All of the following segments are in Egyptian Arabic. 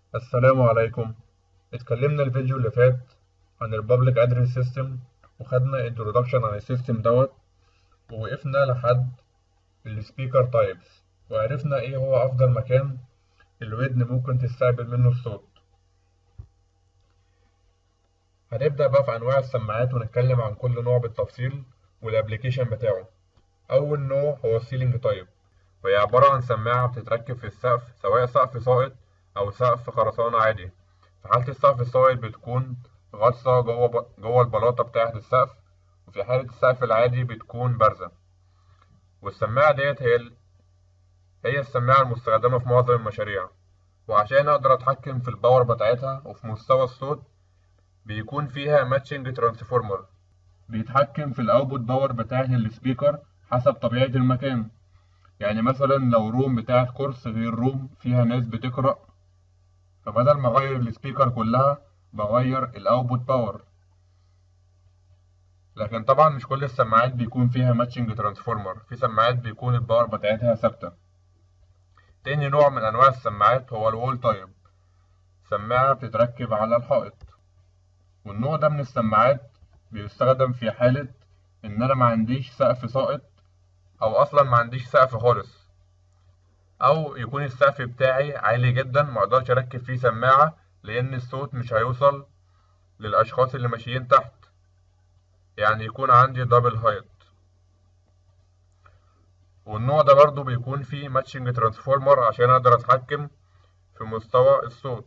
السلام عليكم اتكلمنا الفيديو اللي فات عن البابليك ادرس سيستم وخدنا introduction عن السيستم دوت ووقفنا لحد السبيكر تايبس وعرفنا ايه هو افضل مكان الودن ممكن تستقبل منه الصوت هنبدأ بقى في انواع السماعات ونتكلم عن كل نوع بالتفصيل والابليكيشن بتاعه اول نوع هو السيلينج تايب وهي عبارة عن سماعة بتتركب في السقف سواء سقف ساقط أو سقف خرسانة عادي في حالة السقف الساقط بتكون غطسة جوه ب... جوه البلاطة بتاعة السقف وفي حالة السقف العادي بتكون بارزة والسماعة ديت هي ال... هي السماعة المستخدمة في معظم المشاريع وعشان أقدر أتحكم في الباور بتاعتها وفي مستوى الصوت بيكون فيها ماتشنج ترانسفورمر بيتحكم في الأوتبوت باور بتاعة السبيكر حسب طبيعة المكان يعني مثلا لو روم بتاعت كورس غير روم فيها ناس بتقرأ فبدل ما اغير السبيكر كلها بغير الاوتبوت باور لكن طبعا مش كل السماعات بيكون فيها ماتشنج ترانسفورمر في سماعات بيكون الباور بتاعتها ثابتة تاني نوع من انواع السماعات هو الوول تايب سماعة بتتركب على الحائط والنوع ده من السماعات بيستخدم في حالة ان انا ما عنديش سقف ساقط او اصلا ما عنديش سقف خالص او يكون السقف بتاعي عالي جدا ما اقدرش اركب فيه سماعة لان الصوت مش هيوصل للاشخاص اللي ماشيين تحت يعني يكون عندي دبل هايت والنوع ده برضو بيكون فيه ماتشنج ترانسفورمر عشان اقدر اتحكم في مستوى الصوت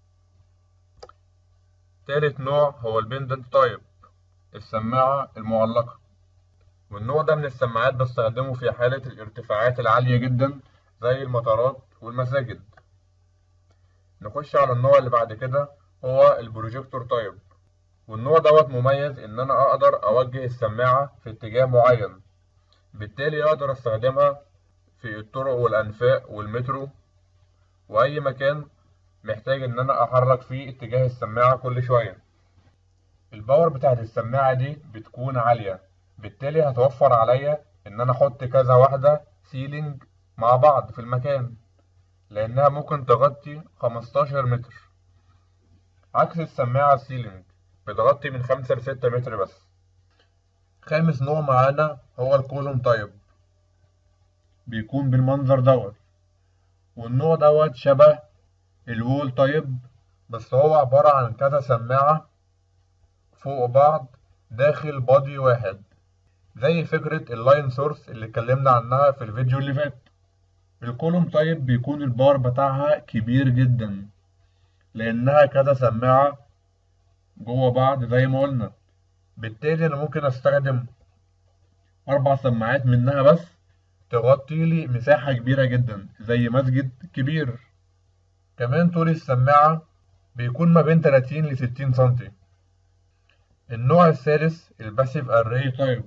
تالت نوع هو البندنت تايب السماعة المعلقة والنوع ده من السماعات بستخدمه في حالة الارتفاعات العالية جدا زي المطارات والمساجد نخش على النوع اللي بعد كده هو البروجيكتور تايب والنوع دوت مميز ان انا اقدر اوجه السماعة في اتجاه معين بالتالي اقدر استخدمها في الطرق والانفاق والمترو واي مكان محتاج ان انا احرك فيه اتجاه السماعة كل شوية الباور بتاعت السماعة دي بتكون عالية بالتالي هتوفر عليا ان انا احط كذا واحدة سيلينج مع بعض في المكان لانها ممكن تغطي 15 متر عكس السماعة السيلينج بتغطي من 5 ل 6 متر بس خامس نوع معانا هو الكولوم تايب بيكون بالمنظر دوت والنوع دوت شبه الوول تايب بس هو عبارة عن كذا سماعة فوق بعض داخل بادي واحد زي فكرة اللاين سورس اللي اتكلمنا عنها في الفيديو اللي فات الكولوم تايب بيكون البار بتاعها كبير جدا لأنها كذا سماعة جوه بعض زي ما قلنا بالتالي أنا ممكن أستخدم أربع سماعات منها بس تغطي لي مساحة كبيرة جدا زي مسجد كبير كمان طول السماعة بيكون ما بين 30 ل 60 سنتي النوع الثالث الباسيف اري تايب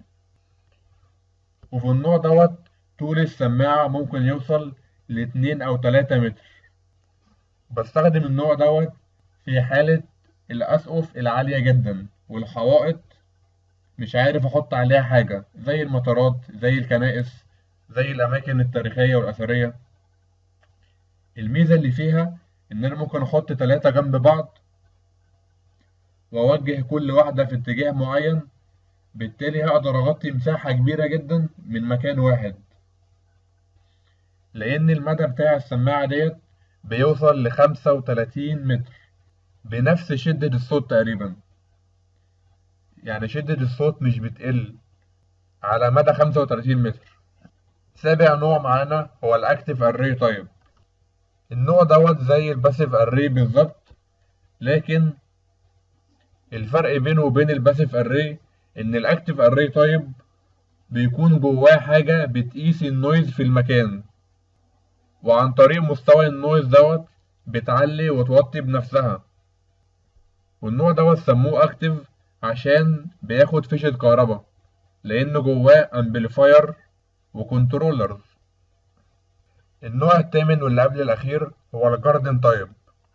وفي النوع دوت طول السماعة ممكن يوصل لاتنين أو تلاتة متر بستخدم النوع دوت في حالة الأسقف العالية جدا والحوائط مش عارف أحط عليها حاجة زي المطارات زي الكنائس زي الأماكن التاريخية والأثرية الميزة اللي فيها إن أنا ممكن أحط تلاتة جنب بعض وأوجه كل واحدة في اتجاه معين بالتالي هقدر أغطي مساحة كبيرة جدا من مكان واحد لأن المدى بتاع السماعة ديت بيوصل لخمسة وتلاتين متر بنفس شدة الصوت تقريبا يعني شدة الصوت مش بتقل على مدى خمسة وتلاتين متر سابع نوع معانا هو الأكتيف أري تايب النوع دوت زي الباسيف أري بالظبط لكن الفرق بينه وبين الباسيف أري ان الاكتيف اري تايب بيكون جواه حاجه بتقيس النويز في المكان وعن طريق مستوى النويز دوت بتعلي وتوطي بنفسها والنوع دوت سموه اكتيف عشان بياخد فيشة كهرباء لان جواه امبليفاير وكنترولرز النوع الثامن واللي قبل الاخير هو الجاردن تايب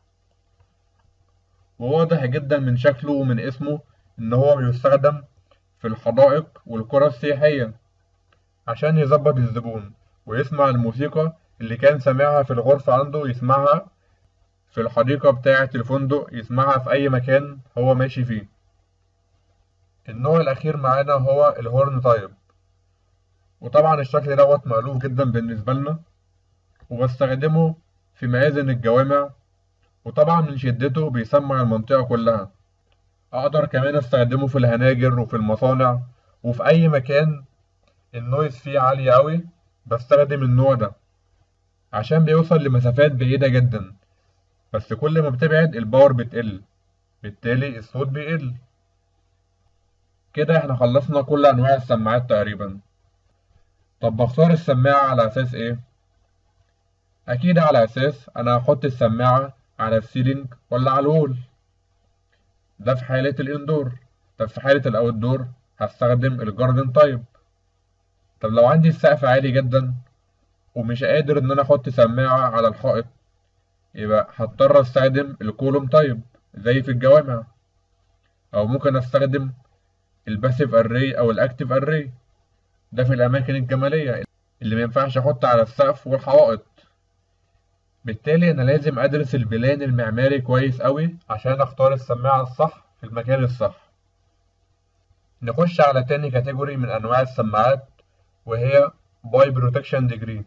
وواضح جدا من شكله ومن اسمه ان هو بيستخدم في الحدائق والقرى السياحية عشان يظبط الزبون ويسمع الموسيقى اللي كان سامعها في الغرفة عنده يسمعها في الحديقة بتاعة الفندق يسمعها في أي مكان هو ماشي فيه النوع الأخير معانا هو الهورن تايب وطبعا الشكل دوت مألوف جدا بالنسبة لنا وبستخدمه في مآذن الجوامع وطبعا من شدته بيسمع المنطقة كلها أقدر كمان أستخدمه في الهناجر وفي المصانع وفي أي مكان النويز فيه عالي أوي بستخدم النوع ده عشان بيوصل لمسافات بعيدة جدا بس كل ما بتبعد الباور بتقل بالتالي الصوت بيقل كده احنا خلصنا كل أنواع السماعات تقريبا طب بختار السماعة على أساس إيه؟ أكيد على أساس أنا هحط السماعة على السيلينج ولا على الوول ده في حالة الإندور طب في حالة الأوتدور هستخدم الجاردن تايب طب لو عندي السقف عالي جدا ومش قادر إن أنا أحط سماعة على الحائط يبقى هضطر أستخدم الكولوم تايب زي في الجوامع أو ممكن أستخدم الباسيف أري أو الأكتيف أري ده في الأماكن الجمالية اللي مينفعش أحط على السقف والحوائط بالتالي أنا لازم أدرس البلان المعماري كويس أوي عشان أختار السماعة الصح في المكان الصح نخش على تاني كاتيجوري من أنواع السماعات وهي باي بروتكشن ديجري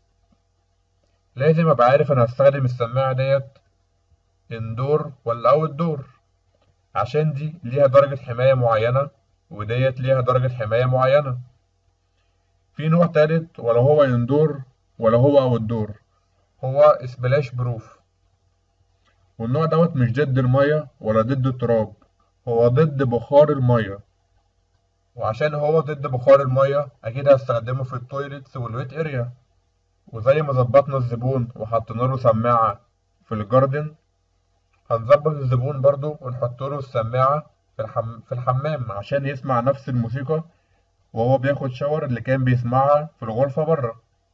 لازم أبقى عارف أنا هستخدم السماعة ديت اندور ولا اوت دور عشان دي ليها درجة حماية معينة وديت ليها درجة حماية معينة في نوع تالت ولا هو اندور ولا هو اوت دور هو سبلاش بروف والنوع دوت مش ضد المية ولا ضد التراب هو ضد بخار المية وعشان هو ضد بخار المية أكيد هستخدمه في التويلتس والويت اريا وزي ما ظبطنا الزبون وحطينا له سماعة في الجاردن هنظبط الزبون برضو ونحط له السماعة في, الحم... في الحمام عشان يسمع نفس الموسيقى وهو بياخد شاور اللي كان بيسمعها في الغرفة بره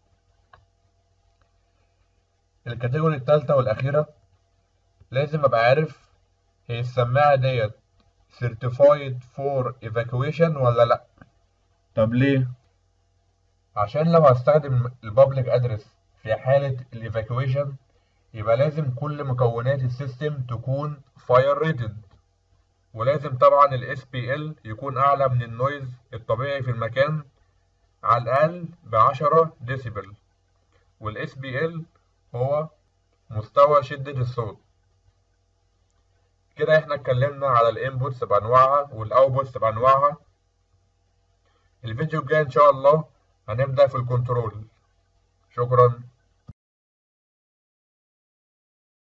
الكاتيجوري التالتة والأخيرة لازم أبقى عارف هي السماعة ديت certified for evacuation ولا لأ طب ليه؟ عشان لو هستخدم البابليك ادرس في حالة الايفاكويشن يبقى لازم كل مكونات السيستم تكون فاير ريتد ولازم طبعا ال SPL يكون أعلى من النويز الطبيعي في المكان على الأقل بعشرة ديسيبل وال SPL هو مستوى شدة الصوت كده احنا اتكلمنا على الانبوتس بأنواعها والأوتبوتس بأنواعها الفيديو الجاي إن شاء الله هنبدأ في الكنترول شكرا